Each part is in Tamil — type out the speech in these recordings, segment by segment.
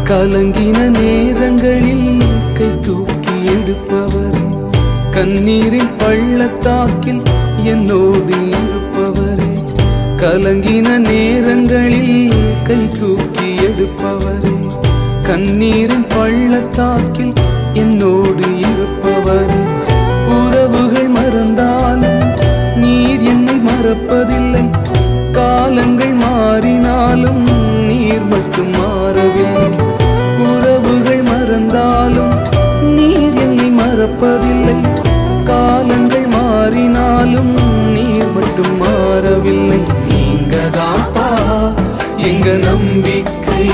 கலங்கின நேரங்களில் கை தூக்கி எடுப்பவரே கண்ணீரின் பள்ளத்தாக்கில் என்னோடு இருப்பவரே கலங்கின நேரங்களில் கை தூக்கி எடுப்பவரே கண்ணீரின் பள்ளத்தாக்கில் என்னோடு இருப்பவரே உறவுகள் மறந்தாலும் நீர் என்னை மறப்பதில்லை காலங்கள் மாறினாலும் நீர் மட்டும் மாறவில்லை உறவுகள் மறந்தாலும் நீர் என்னை மறப்பதில்லை காலங்கள் மாறினாலும் நீர் மட்டும் மாறவில்லை நீங்க தாப்பா எங்க நம்பிக்கை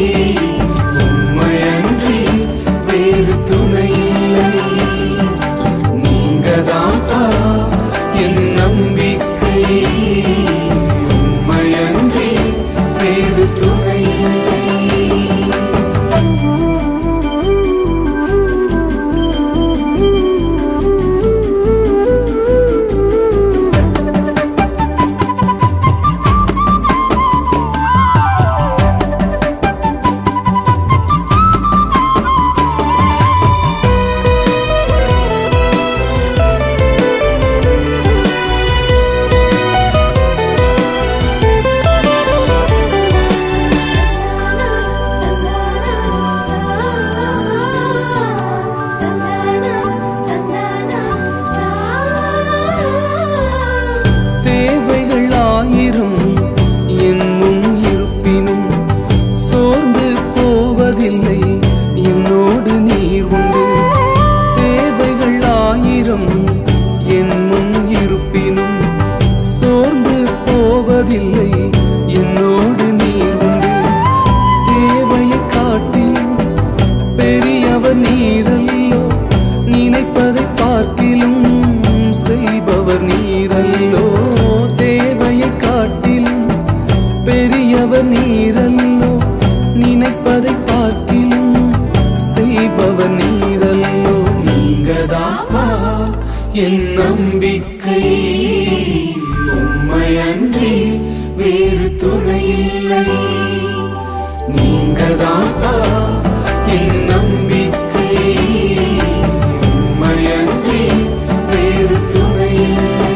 உண்மையன்றி வேறு துணை இல்லை நீங்க தாப்பா என் நம்பிக்கை உண்மையன்றி வேறு துணை இல்லை தேவைகள் ஆயிரம் என் முன் இருப்பினும் சோர்ந்து போவதில்லை என்னோடு நீர் உண்டு தேவைகள் ஆயிரம் என் முன் இருப்பினும் சோர்ந்து போவதில்லை என்னோடு நீர் உண்டு தேவையை காட்டிலும் பெரியவர் நீரல்லோ நினைப்பதை பார்க்கிலும் செய்பவர் நீரல்லோ தேவையை காட்டிலும் பெரியவர் நீரல்லோ நினைப்பதை பார்க்கிலும் செய்பவர் நீரல்லோ நீங்கதாப்பா என் நம்பிக்கை உண்மையன்றி வேறு துணை இல்லை நீங்கதாப்பா என் நம்பிக்கை உண்மையன்றி வேறு துணை இல்லை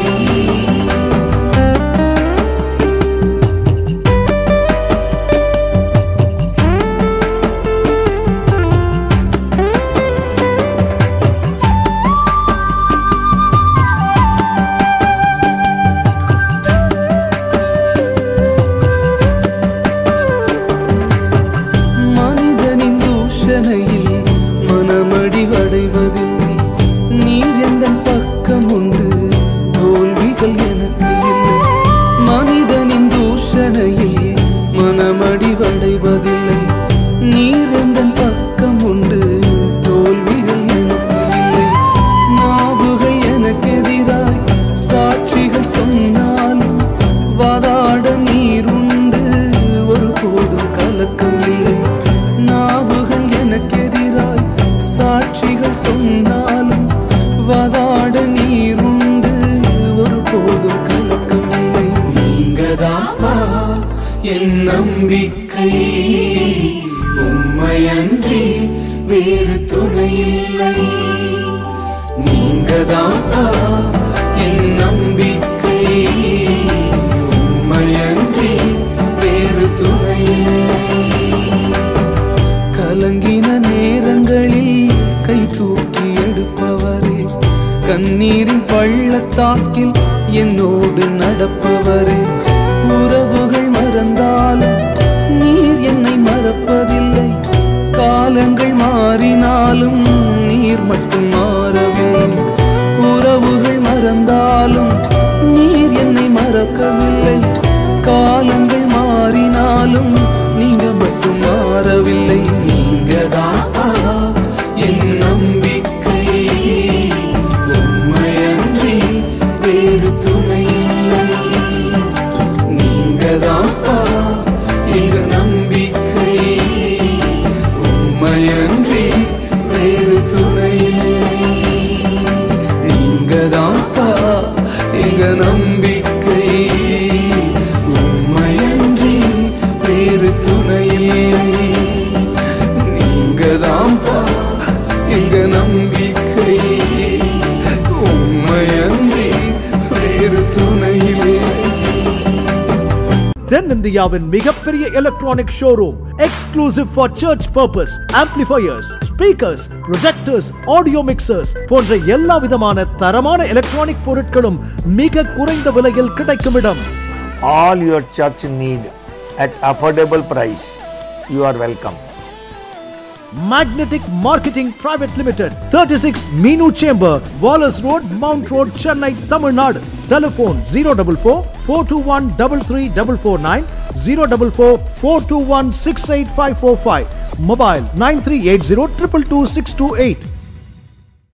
மனிதனின் தூஷணையில் மனமடி அடைவதில்லை நீர் எந்த பக்கம் உண்டு தோல்விகள் எனக்கு இல்லை மனிதனின் தூஷணையில் மனமடி அடைவதில்லை நீர் எந்த பக்கம் உண்டு தோல்விகள் எனக்கு இல்லை நாவுகள் எனக்கு எதிராய் சாட்சிகள் சொன்னாலும் வாதாட நீர் உண்டு ஒருபோதும் கலக்கம் இல்லை நாவுகள் எனக்கு எதிராய் சாட்சிகள் சொன்னாலும் வாதாட நீர் உண்டு ஒருபோதும் கலக்கம் இல்லை நீங்கதாப்பா என் நம்பிக்கை உண்மையன்றி வேறு துணை இல்லை நீங்கதாப்பா என் நம்பிக்கை உண்மையன்றி வேறு துணை இல்லை கலங்கின நேரங்களில் கை தூக்கி எடுப்பவரே கண்ணீரின் பள்ளத்தாக்கில் என்னோடு நடப்பவரே உறவுகள் மறந்தாலும் நீர் என்னை மறப்பதில்லை காலங்கள் மாறினாலும் நீர் மட்டும் மாறவில்லை உறவுகள் மறந்தாலும் நீர் என்னை மறக்கவில்லை காலங்கள் மாறினாலும் நீங்க மட்டும் மாறவில்லை நீங்க என் நம்பிக்கை உண்மையன்றி வேறு துணை இல்லை நீங்கதாப்பா எங்க நம்பிக்கை உண்மையன்றி வேறு துணை இல்லை நீங்கதாப்பா எங்க நம்பிக்கை உண்மையன்றி வேறு தென்னிந்தியாவின் மிகப்பெரிய electronic showroom exclusive for church purpose amplifiers speakers projectors audio mixers போன்ற எல்லா விதமான தரமான எலக்ட்ரானிக் பொருட்களும் மிக குறைந்த விலையில் கிடைக்கும் இடம் all your church need at affordable price. You are welcome. Magnetic Marketing Private Limited, 36 Minu Chamber, Wallace Road, Mount Road, Chennai, Tamil Nadu. Telephone 044 421 33449 044 421 68545. Mobile 9380 222 628.